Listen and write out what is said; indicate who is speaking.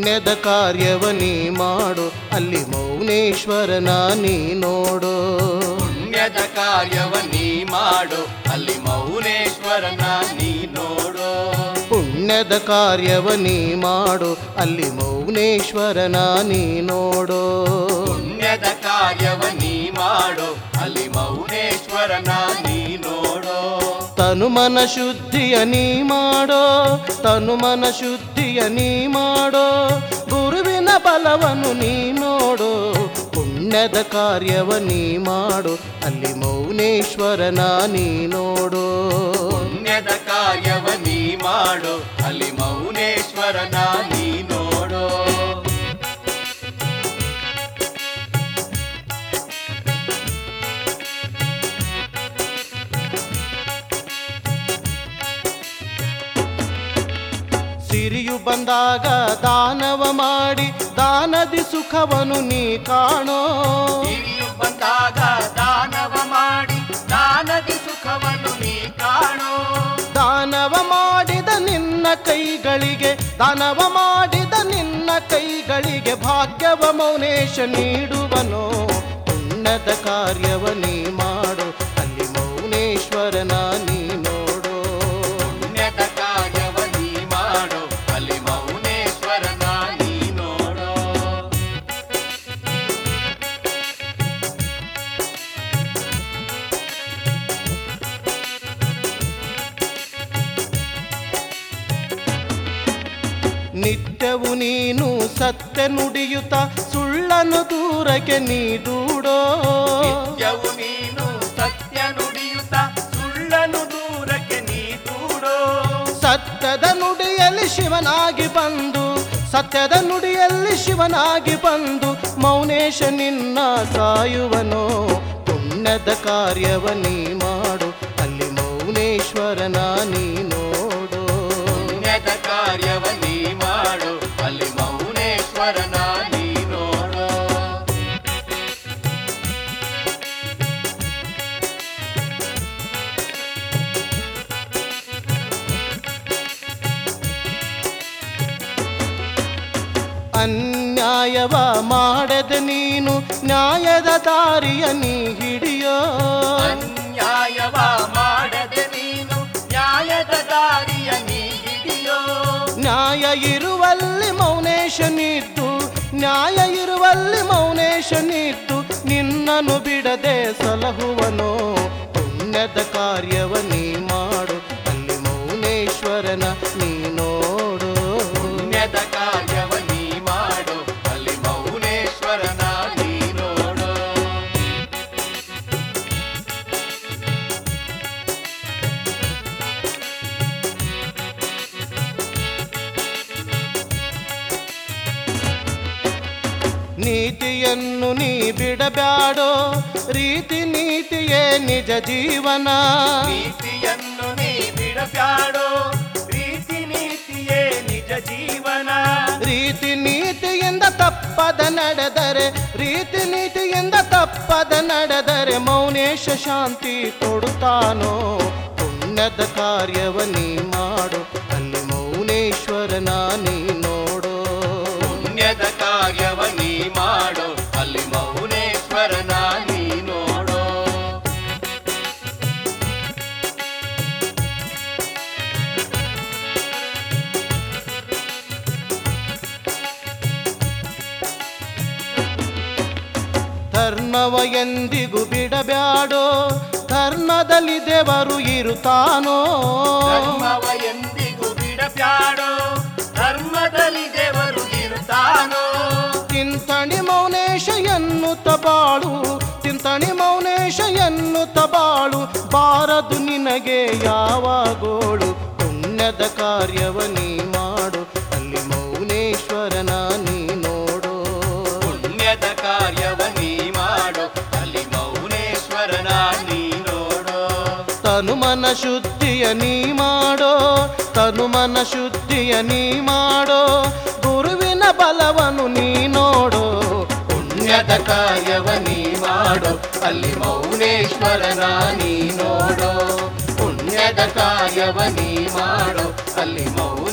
Speaker 1: ಪುಣ್ಯದ ಕಾರ್ಯವ ನೀ ಮಾಡು ಅಲ್ಲಿ ಮೌನೇಶ್ವರನ ನೀ ನೋಡು
Speaker 2: ಪುಣ್ಯದ ಕಾರ್ಯವ ನೀ ಮಾಡು ಅಲ್ಲಿ ಮೌನೇಶ್ವರನ ನೀ ನೋಡು
Speaker 1: ಪುಣ್ಯದ ಕಾರ್ಯವ ನೀ ಮಾಡು ಅಲ್ಲಿ ಮೌನೇಶ್ವರನ ನೀ ನೋಡು
Speaker 2: ಪುಣ್ಯದ ಕಾರ್ಯವ ನೀ ಮಾಡು ಅಲ್ಲಿ ಮೌನೇಶ್ವರನ ನೀ ನೋಡು
Speaker 1: ತನು ಮನ ಶುದ್ಧಿಯ ನೀ ಮಾಡೋ ತನು ಮನ ಶುದ್ಧಿಯ ನೀ ಮಾಡೋ ಗುರುವಿನ ಬಲವನ್ನು ನೀ ನೋಡು ಪುಣ್ಯದ ಕಾರ್ಯವ ನೀ ಮಾಡು ಅಲ್ಲಿ ಮೌನೇಶ್ವರನ ನೀ ನೋಡು
Speaker 2: ಪುಣ್ಯದ ಕಾರ್ಯವ ನೀ ಮಾಡು ಅಲ್ಲಿ ಮೌನೇಶ್ವರನ ನೀ ನೋಡು
Speaker 1: ಸಿರಿಯು ಬಂದಾಗ ದಾನವ ಮಾಡಿ ದಾನದಿ ಸುಖವನ್ನು ನೀ ಕಾಣೋ
Speaker 2: ಹಿರಿಯು ಬಂದಾಗ ದಾನವ ಮಾಡಿ ದಾನದಿ ಸುಖವನ್ನು ನೀ ಕಾಣೋ
Speaker 1: ದಾನವ ಮಾಡಿದ ನಿನ್ನ ಕೈಗಳಿಗೆ ದಾನವ ಮಾಡಿದ ನಿನ್ನ ಕೈಗಳಿಗೆ ಭಾಗ್ಯವ ಮೌನೇಶ ನೀಡುವನೋ ಪುಣ್ಯದ ಕಾರ್ಯವ ನೀ ಮಾಡು ಅಲ್ಲಿ ಮೌನೇಶ್ವರನ ನೀ ನೋಡು
Speaker 2: ಪುಣ್ಯದ ಕಾರ್ಯವ ನೀ ಮಾಡು ಅಲ್ಲಿ ಮೌನೇಶ್ವರನ ನೀ ನೋಡು
Speaker 1: ನಿತ್ಯವು ನೀನು ಸತ್ಯ ನುಡಿಯುತ್ತ ಸುಳ್ಳನ್ನು ದೂರಕ್ಕೆ ನೀ ದೂಡೋ
Speaker 2: ನಿತ್ಯವು ನೀನು ಸತ್ಯ ನುಡಿಯುತ್ತ ಸುಳ್ಳನು ದೂರಕ್ಕೆ ನೀ ದೂಡೋ
Speaker 1: ಸತ್ಯದ ನುಡಿಯಲ್ಲಿ ಶಿವನಾಗಿ ಬಂದು ಸತ್ಯದ ನುಡಿಯಲ್ಲಿ ಶಿವನಾಗಿ ಬಂದು ಮೌನೇಶ ನಿನ್ನ ಕಾಯುವನೋ ಪುಣ್ಯದ ಕಾರ್ಯವ ನೀ ಮಾಡು ಅಲ್ಲಿ ಮೌನೇಶ್ವರನ ನೀ ನೋಡು
Speaker 2: ಪುಣ್ಯದ ಕಾರ್ಯವ ನೀ ಮಾಡು ಅಲ್ಲಿ ಮೌನೇಶ್ವರನ ನೀ ನೋಡು
Speaker 1: ಅನ್ಯಾಯವ ಮಾಡದೆ ನೀನು ನ್ಯಾಯದ ದಾರಿಯ ನೀ ಹಿಡಿಯೋ
Speaker 2: ಅನ್ಯಾಯವ ಮಾಡದೆ ನೀನು ನ್ಯಾಯದ ದಾರಿಯ ನೀ ಹಿಡಿಯೋ
Speaker 1: ನ್ಯಾಯ ಇರುವಲ್ಲಿ ಮೌನೇಶನಿದ್ದು ನ್ಯಾಯ ಇರುವಲ್ಲಿ ಮೌನೇಶನಿದ್ದು ನಿನ್ನನ್ನು ಬಿಡದೆ ಸಲಹುವನೋ ಪುಣ್ಯದ ಕಾರ್ಯವ ನೀ ಮಾಡು ಅಲ್ಲಿ ಮೌನೇಶ್ವರನ ನೀ ನೋಡು
Speaker 2: ಪುಣ್ಯದ ಕಾರ್ಯವ ನೀ ಮಾಡು ಅಲ್ಲಿ ಮೌನೇಶ್ವರನ ನೀ ನೋಡು
Speaker 1: ನೀತಿಯನ್ನು ನೀ ಬಿಡಬ್ಯಾಡೋ ರೀತಿ ನೀತಿಯೇ ನಿಜ ಜೀವನ
Speaker 2: ನೀತಿಯನ್ನು ನೀ ಬಿಡಬ್ಯಾಡೋ ಪ್ರೀತಿ ನೀತಿಯೇ ನಿಜ ಜೀವನ
Speaker 1: ರೀತಿ ನೀತಿಯಿಂದ ತಪ್ಪದ ನಡೆದರೆ ರೀತಿ ನೀತಿಯಿಂದ ತಪ್ಪದ ನಡೆದರೆ ಮೌನೇಶ ಶಾಂತಿ ಕೊಡುತ್ತಾನೋ ಪುಣ್ಯದ ಕಾರ್ಯವ ನೀ ಮಾಡು ಅಲ್ಲಿ ಮೌನೇಶ್ವರನ ನೀ ನೋಡು
Speaker 2: ಪುಣ್ಯದ ಕಾರ್ಯವ ನೀ ಮಾಡು ಅಲ್ಲಿ ಮೌನೇಶ್ವರನ ನೀ ನೋಡು
Speaker 1: ಧರ್ಮವ ಎಂದಿಗೂ ಬಿಡಬ್ಯಾಡೋ ಧರ್ಮದಲ್ಲಿ ದೇವರು ಇರುತ್ತಾನೋ
Speaker 2: ಧರ್ಮವ ಎಂದಿಗೂ ಬಿಡಬ್ಯಾಡೋ ಧರ್ಮದಲ್ಲಿ ದೇವರು ಇರುತ್ತಾನೋ
Speaker 1: ತಿಂತಣಿ ಮೌನೇಶ ಎನ್ನುತ್ತ ಬಾಳು ತಿಂತಣಿ ಮೌನೇಶ ಎನ್ನುತ್ತ ಬಾಳು ಬಾರದು ನಿನಗೆ ಯಾವ ಗೋಳು ಪುಣ್ಯದ ಕಾರ್ಯವ ನೀ ಮಾಡು ಅಲ್ಲಿ ಮೌನೇಶ್ವರನ ನೀ ನೋಡು
Speaker 2: ಪುಣ್ಯದ ಕಾರ್ಯವ ನೀ ಮಾಡು ಅಲ್ಲಿ ಮೌನೇಶ್ವರನ ನೀ ನೋಡು
Speaker 1: ತನು ಮನ ಶುದ್ಧಿಯ ನೀ ಮಾಡೋ ತನು ಮನ ಶುದ್ಧಿಯ ನೀ ಮಾಡೋ ಗುರುವಿನ ಬಲವನ್ನು ನೀ ನೋಡು ಪುಣ್ಯದ ಕಾರ್ಯವ ನೀ ಮಾಡು ಅಲ್ಲಿ ಮೌನೇಶ್ವರನ ನೀ ನೋಡು ಪುಣ್ಯದ ಕಾರ್ಯವ ನೀ ಮಾಡು ಅಲ್ಲಿ ಮೌ